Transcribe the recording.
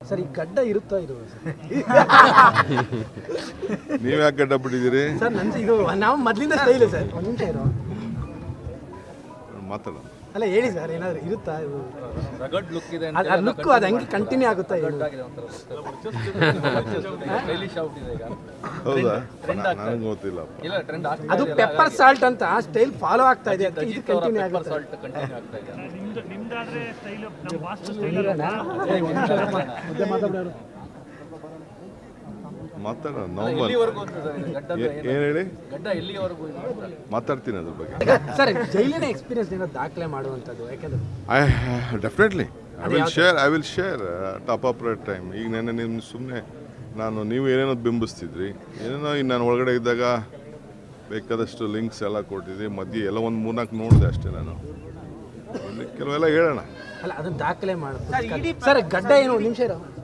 Sir ಈ ಗಡ್ಡ ಇರುತ್ತಾ ಇದು ನೀವು ಯಾಕೆ ಗಡ್ಡ ಬಿಟ್ಟಿದ್ದೀರಿ ಸರ್ ನನ್ನ ಇದು ನಾವು ಮೊದಲಿಂದ ಸ್ಟೈಲ್ ಸರ್ ಒಂದು ನಿಮಿಷ ಇರೋ ಮಾತಾಡ ಅಲ್ಲ ಹೇಳಿ ಸರ್ ಏನಾದ್ರು ಇರುತ್ತಾ ಇದು ರಗಡ್ ಲುಕ್ ಇದೆ ಅದ್- ಅದ್ ಲುಕ್ ಅದು ಹಂಗೆ ಕಂಟಿನ್ಯೂ ಆಗುತ್ತಾ ಇದು ಆಗಿದೆ ಒಂಥರ ಸ್ಟೈಲಿಶ್ ಆಗ್ಬಿಟ್ಟಿದೆ ಈಗ ಹೌದಾ ನನಗೆ ಗೊತ್ತಿಲ್ಲಪ್ಪ ಇಲ್ಲ ಟ್ರೆಂಡ್ ಅದು ಪೆಪ್ಪರ್ ಸಾಲ್ಟ್ ಅಂತ ಸ್ಟೈಲ್ ಫಾಲೋ ಆಗ್ತಾ ಇದೆ ಅದಕ್ಕೆ ಇದು ಕಂಟಿನ್ಯೂ ಆಗುತ್ತೆ ಸಾಲ್ಟ್ ಕಂಟಿನ್ಯೂ ಆಗ್ತಾ ಇದೆ ನಿಮ್ದು ನಿಮ್ದಾದ್ರೆ ಸ್ಟೈಲ್ ನಮ್ಮ ವಾಸ್ತು ಸ್ಟೈಲ್ ಮಾತಾಡ ನಾರ್ಮಲ್ ಎಲ್ಲಿವರೆಗೂ ಅಂತ ಸರ್ ಇದು ಗಡ್ಡ ಏನು ಹೇಳಿ ಗಡ್ಡ ಎಲ್ಲಿವರೆಗೂ ಇದು ಅಂತ? ಮಾತಾಡ್ತೀನಿ ಅದ್ರ ಬಗ್ಗೆ ಸರ್ ಜೈಲಿನ ಎಕ್ಸ್ಪೀರಿಯನ್ಸ್ ಏನೋ ದಾಖಲೆ ಮಾಡುವಂಥದ್ದು ಯಾಕಂದ್ರೆ I definitely I will share I will share top up time ಈಗ ನೆನ್ನೆ ನಿಮ್ಮ ಸುಮ್ಮನೆ ನಾನು ನೀವು ಏನೇನೋ ಬಿಂಬಿಸ್ತಿದ್ರಿ ಏನೇನೋ ಈಗ ನಾನು ಒಳಗಡೆ ಇದ್ದಾಗ ಬೇಕಾದಷ್ಟು ಲಿಂಕ್ಸ್ ಎಲ್ಲ ಕೊಟ್ಟಿದ್ರಿ ಮಧ್ಯೆ ಎಲ್ಲ ಒಂದು ಮೂರ್ನಾಲ್ಕು ನೋಡಿದೆ ಅಷ್ಟೇ ನಾನು ಇನ್ನು ಕೆಲವೆಲ್ಲ ಹೇಳೋಣ ಅಲ್ಲ ಅದನ್ನ ದಾಖಲೆ ಮಾಡೋದು ಸರ್ ಗಡ್ಡ ಏನು ಒಂದು ನಿಮಿಷ ಇರೋ